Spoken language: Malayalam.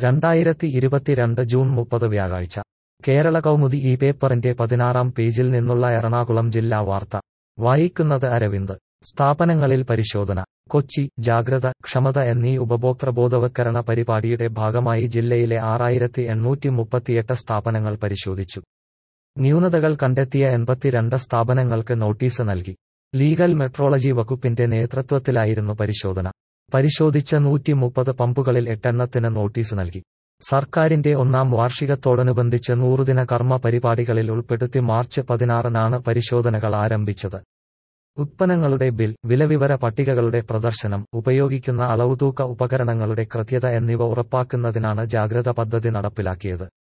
രണ്ടായിരത്തി ഇരുപത്തിരണ്ട് ജൂൺ മുപ്പത് വ്യാഴാഴ്ച കേരള കൗമുദി ഈ പേപ്പറിന്റെ പതിനാറാം പേജിൽ നിന്നുള്ള എറണാകുളം ജില്ലാ വാർത്ത വായിക്കുന്നത് അരവിന്ദ് സ്ഥാപനങ്ങളിൽ പരിശോധന കൊച്ചി ജാഗ്രത ക്ഷമത എന്നീ ഉപഭോക്തൃ ബോധവത്കരണ പരിപാടിയുടെ ഭാഗമായി ജില്ലയിലെ ആറായിരത്തി എണ്ണൂറ്റി മുപ്പത്തിയെട്ട് സ്ഥാപനങ്ങൾ പരിശോധിച്ചു ന്യൂനതകൾ കണ്ടെത്തിയ എൺപത്തിരണ്ട് സ്ഥാപനങ്ങൾക്ക് നോട്ടീസ് നൽകി ലീഗൽ മെട്രോളജി വകുപ്പിന്റെ നേതൃത്വത്തിലായിരുന്നു പരിശോധന പരിശോധിച്ച നൂറ്റി മുപ്പത് പമ്പുകളിൽ എട്ടെണ്ണത്തിന് നോട്ടീസ് നൽകി സർക്കാരിന്റെ ഒന്നാം വാർഷികത്തോടനുബന്ധിച്ച് നൂറുദിന കർമ്മ പരിപാടികളിൽ ഉൾപ്പെടുത്തി മാർച്ച് പതിനാറിനാണ് പരിശോധനകൾ ആരംഭിച്ചത് ഉത്പന്നങ്ങളുടെ ബിൽ വിലവിവര പട്ടികകളുടെ പ്രദർശനം ഉപയോഗിക്കുന്ന അളവുതൂക്ക ഉപകരണങ്ങളുടെ കൃത്യത എന്നിവ ഉറപ്പാക്കുന്നതിനാണ് ജാഗ്രത പദ്ധതി നടപ്പിലാക്കിയത്